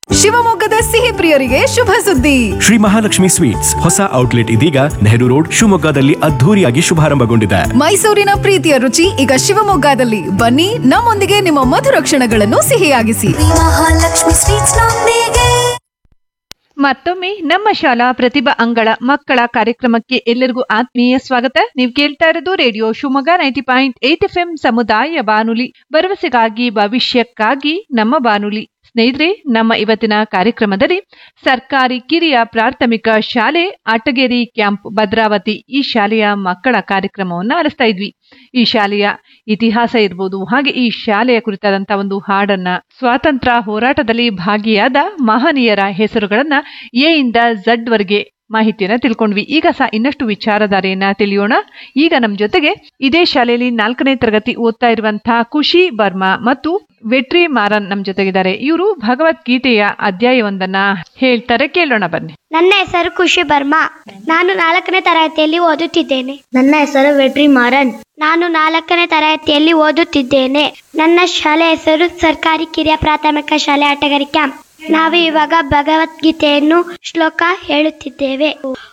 ಶಿವಮೊಗ್ಗದ ಸಿಹಿ ಪ್ರಿಯರಿಗೆ ಶುಭ ಸುದ್ದಿ ಶ್ರೀ ಮಹಾಲಕ್ಷ್ಮಿ ಸ್ವೀಟ್ಸ್ ಹೊಸ ಔಟ್ಲೆಟ್ ಇದೀಗ ನೆಹರು ರೋಡ್ ಶಿವಮೊಗ್ಗದಲ್ಲಿ ಅದ್ಧೂರಿಯಾಗಿ ಶುಭಾರಂಭಗೊಂಡಿದೆ ಮೈಸೂರಿನ ಪ್ರೀತಿಯ ರುಚಿ ಈಗ ಶಿವಮೊಗ್ಗದಲ್ಲಿ ಬನ್ನಿ ನಮ್ಮೊಂದಿಗೆ ನಿಮ್ಮ ಮಧುರ ಕ್ಷಣಗಳನ್ನು ಸಿಹಿಯಾಗಿಸಿ ಮಹಾಲಕ್ಷ್ಮಿ ಸ್ವೀಟ್ಸ್ ನೊಂದಿಗೆ ಮತ್ತೊಮ್ಮೆ ನಮ್ಮ ಶಾಲಾ ಪ್ರತಿಭಾ ಅಂಗಳ ಮಕ್ಕಳ ಕಾರ್ಯಕ್ರಮಕ್ಕೆ ಎಲ್ಲರಿಗೂ ಆತ್ಮೀಯ ಸ್ವಾಗತ ನೀವು ಕೇಳ್ತಾ ಇರೋದು radio Shivamogga ninety point eight F M ಸಮುದಾಯ ಬಾನುಲಿ ಭರವಸೆಗಾಗಿ ಭವಿಷ್ಯಕ್ಕಾಗಿ ನಮ್ಮ ಬಾನುಲಿ ಸ್ನೇಹಿತರೆ ನಮ್ಮ ಇವತ್ತಿನ ಕಾರ್ಯಕ್ರಮದಲ್ಲಿ ಸರ್ಕಾರಿ ಕಿರಿಯ ಪ್ರಾಥಮಿಕ ಶಾಲೆ ಆಟಗೇರಿ ಕ್ಯಾಂಪ್ ಭದ್ರಾವತಿ ಈ ಶಾಲೆಯ ಮಕ್ಕಳ ಕಾರ್ಯಕ್ರಮವನ್ನು ಆಲಿಸ್ತಾ ಇದ್ವಿ ಈ ಶಾಲೆಯ ಇತಿಹಾಸ ಇರ್ಬೋದು ಹಾಗೆ ಈ ಶಾಲೆಯ ಕುರಿತಾದಂತಹ ಒಂದು ಹಾಡನ್ನ ಸ್ವಾತಂತ್ರ್ಯ ಹೋರಾಟದಲ್ಲಿ ಭಾಗಿಯಾದ ಮಹನೀಯರ ಹೆಸರುಗಳನ್ನ ಎ ಇಂದ ಝಡ್ ವರೆಗೆ ಮಾಹಿತಿಯನ್ನ ತಿಳ್ಕೊಂಡ್ವಿ ಈಗ ಸಹ ಇನ್ನಷ್ಟು ವಿಚಾರಧಾರೆಯನ್ನ ತಿಳಿಯೋಣ ಈಗ ನಮ್ಮ ಜೊತೆಗೆ ಇದೇ ಶಾಲೆಯಲ್ಲಿ ನಾಲ್ಕನೇ ತರಗತಿ ಓದ್ತಾ ಇರುವಂತಹ ಖುಷಿ ಬರ್ಮಾ ಮತ್ತು ವೆಟ್ರಿ ಮಾರನ್ ನಮ್ಮ ಜೊತೆಗಿದ್ದಾರೆ ಇವರು ಭಗವದ್ಗೀತೆಯ ಅಧ್ಯಾಯವೊಂದನ್ನ ಹೇಳ್ತಾರೆ ಕೇಳೋಣ ಬನ್ನಿ ನನ್ನ ಹೆಸರು ಖುಷಿ ಬರ್ಮಾ ನಾನು ನಾಲ್ಕನೇ ತರಗತಿಯಲ್ಲಿ ಓದುತ್ತಿದ್ದೇನೆ ನನ್ನ ಹೆಸರು ವೆಟ್ರಿ ಮಾರನ್ ನಾನು ನಾಲ್ಕನೇ ತರಗತಿಯಲ್ಲಿ ಓದುತ್ತಿದ್ದೇನೆ ನನ್ನ ಶಾಲೆ ಹೆಸರು ಸರ್ಕಾರಿ ಕಿರಿಯ ಪ್ರಾಥಮಿಕ ಶಾಲೆ ಆಟಗಾರಿ ಕ್ಯಾಂಪ್ ನಾವು ಇವಾಗ ಭಗವದ್ಗೀತೆಯನ್ನು ಶ್ಲೋಕ ಹೇಳುತ್ತಿದ್ದೇವೆ